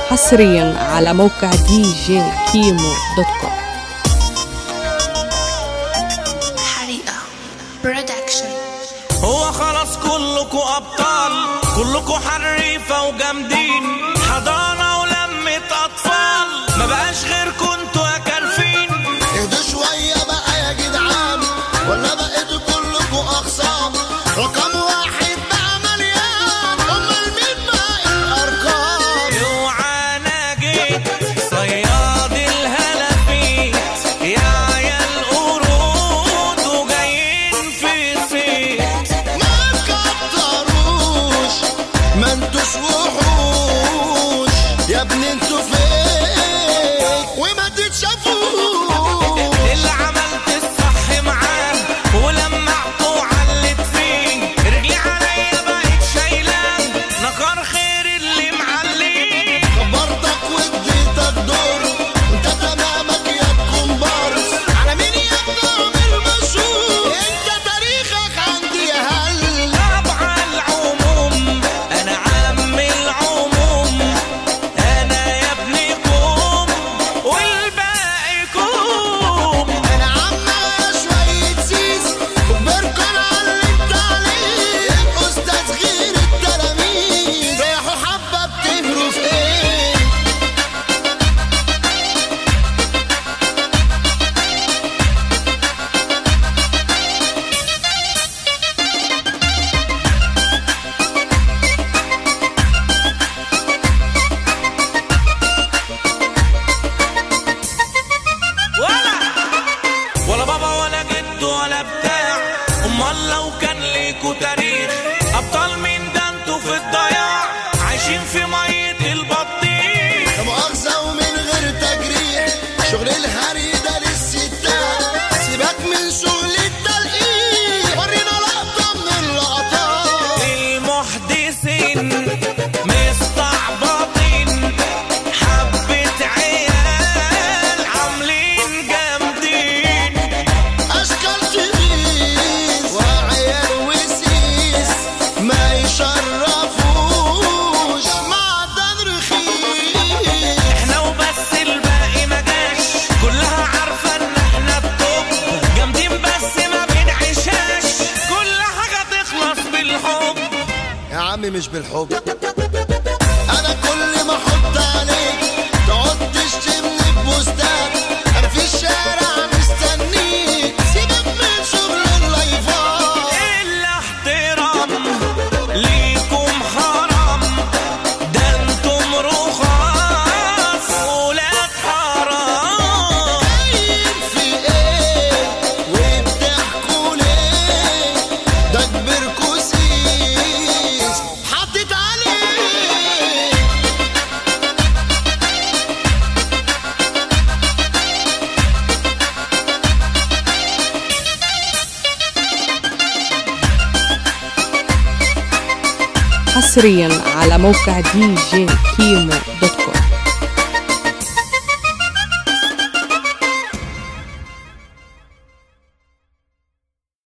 حصريا على موقع دي جي كيمو دوت كوم حريقة برودكشن هو خلاص كلكوا ابطال كلكوا حريفه وجامدين حضانه ولمه اطفال ما بقاش غيركوا انتوا يا كارفين اهدوا شوية بقى يا جدعان ولا بقيتوا كلكوا أخصام رقم واحد بقى مليان أمال مين باقي الأرقام اوعى انا جيت صياد الهلافيت يا عيال قرود وجايين في صيت ما تكتروش ما انتوش وحوش يا ابني انتوا فين وما تتشافوش اللي عملت الصح معاه ولمعته وعلت فيه رجلي عليا بقت شايلاه نكر خير اللي معليه كبرتك واديتك دور انت تمامك يا كومبارس على مين يا النعم المشهور انت تاريخك عندي يا هل طبع العموم انا عم العموم انا يا ابنكم والباقي كوم انا عم شوية سيس وبركن علمت عليه استاذ غير التلاميذ ريحوا حبة بتهروا في ايه ولا ولا بابا ولا جد ولا بتاع امال لو كان ليكوا تاريخ ابطال مين ده انتوا في الضياع عايشين في ميه البطيخ لا مؤاخذة ومن غير تجريح شغل الهري ده للستات سيبك من شغل التلقيح ورينا لقطة من اللقطات المحدثين مستعبطين حبة عيال عاملين جامدين أشكال تغيظ وعيال وسيس ما يشرفوش معدن رخيص احنا وبس الباقي ما جاش كلها عارفة ان احنا التوب جامدين بس ما بنعيشاش كل حاجة تخلص بالحب يا عم مش بالحب انا كل ما احط عليك تقعد تشتمني ببوستات انا في الشارع مستنيك سيبك من شغل اللايفات الاحترام ليكم حرام ده انتم رخاص ولاد حرام باين في ايه وبتحكوا ليه ده كبركوا سيس حطيت عليه حصريا على موقع دي جي كيمو دوت كوم